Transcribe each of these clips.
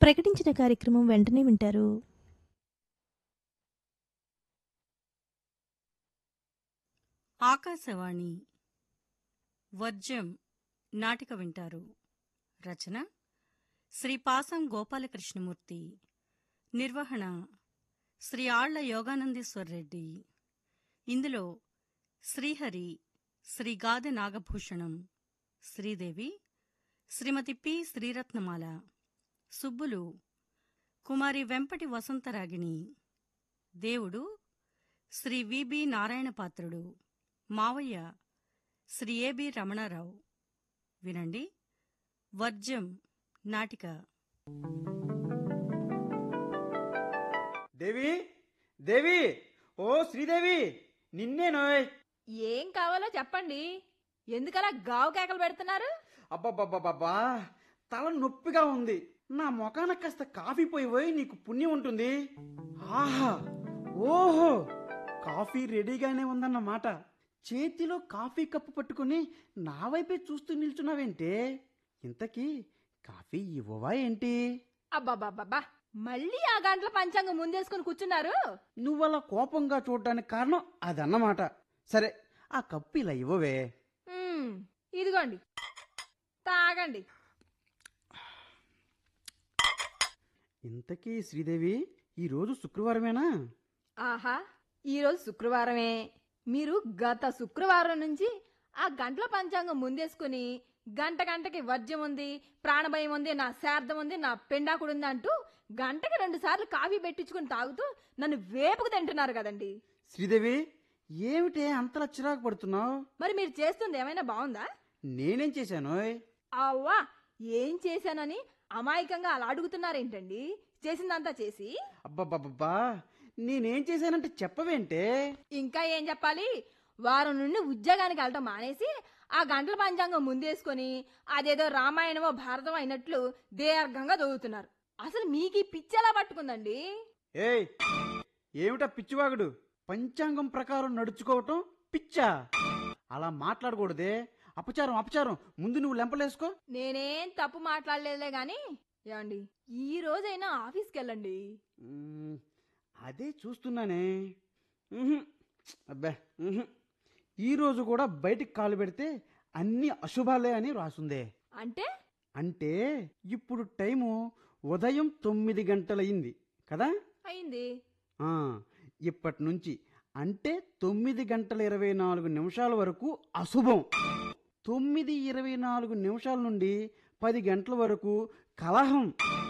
ప్రకటించిన కార్యక్రమం వెంటనే వింటారు ఆకాశవాణి వర్జం నాటిక వింటారు రచన శ్రీ పాసం గోపాలకృష్ణమూర్తి నిర్వహణ శ్రీ ఆళ్ల యోగానందేశ్వర్ రెడ్డి ఇందులో శ్రీహరి శ్రీ గాదె నాగభూషణం శ్రీదేవి శ్రీమతి పి శ్రీరత్నమాల సుబ్బులు కుమారి వెంపటి వసంతరాగిణి దేవుడు శ్రీ విబి నారాయణపాత్రుడు మావయ్య శ్రీ ఏబి రమణారావు వినండి వర్జం నాటిక దేవి దేవి ఓ శ్రీదేవి నిన్నేనోయ్ ఏం కావాలో చెప్పండి ఎందుకలా గావు కేకలు పెడుతున్నారు అబ్బబ్బబ్బబ్బా తల నొప్పిగా ఉంది నా మొఖాన కాస్త కాఫీ పోయి పోయి నీకు పుణ్యం ఉంటుంది ఆహా ఓహో కాఫీ రెడీగానే ఉందన్నమాట చేతిలో కాఫీ కప్పు పట్టుకుని నా వైపే చూస్తూ నిల్చున్నావేంటే ఇంతకీ కాఫీ ఇవ్వవా ఏంటి అబ్బాబ్బాబ్బా మళ్ళీ ఆ గంటల పంచాంగం ముందేసుకుని కూర్చున్నారు నువ్వలా కోపంగా చూడడానికి కారణం అదన్నమాట సరే ఆ కప్పు ఇలా ఇవ్వవే మ్మ్, ఇదిగోండి తాగండి ఇంతకీ శ్రీదేవి ఈరోజు శుక్రవారమేనా ఆహా ఈరోజు శుక్రవారమే మీరు గత శుక్రవారం నుంచి ఆ గంటల పంచాంగం ముందేసుకుని గంట గంటకి వర్జ్యం ఉంది ప్రాణభయం ఉంది నా శార్థం ఉంది నా పెండాకుడు ఉంది అంటూ గంటకి రెండు సార్లు కాఫీ పెట్టించుకుని తాగుతూ నన్ను వేపుకు తింటున్నారు కదండి శ్రీదేవి ఏమిటే అంతలా చిరాకు పడుతున్నావు మరి మీరు చేస్తుంది ఏమైనా బాగుందా నేనేం చేశానోయ్ అవ్వా ఏం చేశానని అమాయకంగా అలా అడుగుతున్నారేంటండి చేసిందంతా చేసి అబ్బబ్బబ్బబ్బా నేనేం చేశానంటే చెప్పవేంటే ఇంకా ఏం చెప్పాలి వారం నుండి ఉద్యోగానికి వెళ్ళటం మానేసి ఆ గంటల పంచాంగం ముందేసుకొని అదేదో రామాయణమో భారతం అయినట్లు దీర్ఘంగా చదువుతున్నారు అసలు మీకు ఈ పిచ్చి ఎలా పట్టుకుందండి ఏయ్ ఏమిటా పిచ్చివాగుడు పంచాంగం ప్రకారం నడుచుకోవటం పిచ్చా అలా మాట్లాడకూడదే అపచారం అపచారం ముందు నువ్వు లెంపలేసుకో నేనేం తప్పు మాట్లాడలేదులే గాని ఏమండి ఈ రోజైనా ఆఫీస్కి వెళ్ళండి మ్మ్, అదే చూస్తున్నానే మ్హూ. అబ్బే మ్హూ. ఈ రోజు కూడా బయటికి కాలు పెడితే అన్ని అశుభాలే అని రాసుందే అంటే అంటే ఇప్పుడు టైము ఉదయం తొమ్మిది గంటలయింది కదా అయింది ఆ, ఇప్పటి నుంచి అంటే తొమ్మిది గంటల ఇరవై నాలుగు నిమిషాల వరకు అశుభం తొమ్మిది ఇరవై నాలుగు నిమిషాల నుండి పది గంటల వరకు కలహం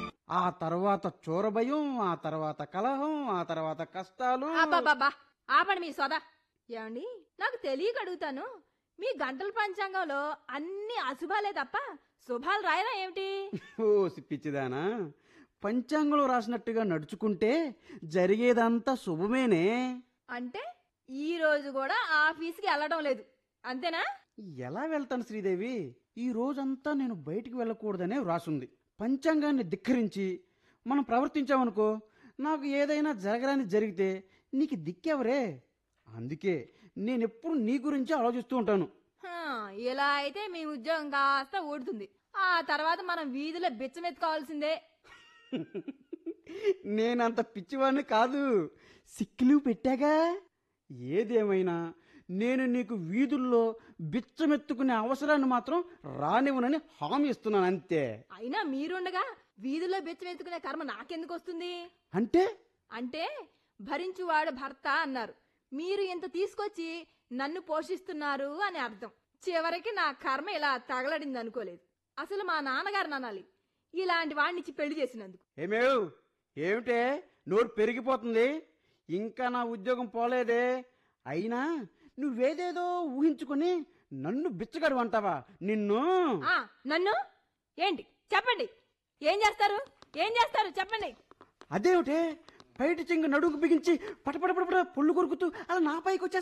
ఆ తర్వాత చోరభయం ఆ తర్వాత కలహం ఆ తర్వాత కష్టాలు అబ్బాబాబా ఆపండి మీ సోదా ఏమండి నాకు తెలియక అడుగుతాను మీ గంటల పంచాంగంలో అన్ని అశుభాలే తప్ప శుభాలు రాయరా ఏమిటి ఓ పిచ్చిదానా పంచాంగంలో రాసినట్టుగా నడుచుకుంటే జరిగేదంతా శుభమేనే అంటే ఈ రోజు కూడా ఆఫీస్కి వెళ్ళడం లేదు అంతేనా ఎలా వెళ్తాను శ్రీదేవి ఈ రోజంతా నేను బయటికి వెళ్ళకూడదనే వ్రాసుంది పంచాంగాన్ని ధిక్కరించి మనం ప్రవర్తించామనుకో నాకు ఏదైనా జరగరాని జరిగితే నీకు దిక్కెవరే అందుకే నేనెప్పుడు నీ గురించి ఆలోచిస్తూ ఉంటాను హా, ఇలా అయితే మీ ఉద్యోగం కాస్త ఊడుతుంది ఆ తర్వాత మనం వీధిలో బిచ్చమెత్తుకోవాల్సిందే నేనంత పిచ్చివాడిని కాదు సిక్కులు పెట్టాగా ఏదేమైనా నేను నీకు వీధుల్లో బిచ్చమెత్తుకునే అవసరాన్ని మాత్రం రానివ్వనని హామీ ఇస్తున్నాను అంతే అయినా మీరుండగా వీధిలో బిచ్చమెత్తుకునే కర్మ నాకెందుకు వస్తుంది అంటే అంటే భరించువాడు భర్త అన్నారు మీరు ఇంత తీసుకొచ్చి నన్ను పోషిస్తున్నారు అని అర్థం చివరికి నా కర్మ ఇలా తగలడింది అనుకోలేదు అసలు మా నాన్నగారు అనాలి ఇలాంటి వాడినిచ్చి పెళ్లి చేసినందుకు ఏమేవ్ ఏమిటే నోరు పెరిగిపోతుంది ఇంకా నా ఉద్యోగం పోలేదే అయినా నువ్వేదేదో ఊహించుకుని నన్ను బిచ్చగడు అంటావా నిన్ను ఆ నన్ను ఏంటి చెప్పండి ఏం చేస్తారు ఏం చేస్తారు చెప్పండి అదేమిటే బయట చెంగు నడుగు బిగించి పటపట పటపట పొళ్ళు కొరుకుతూ అలా నా పైకి వచ్చేస్తావు?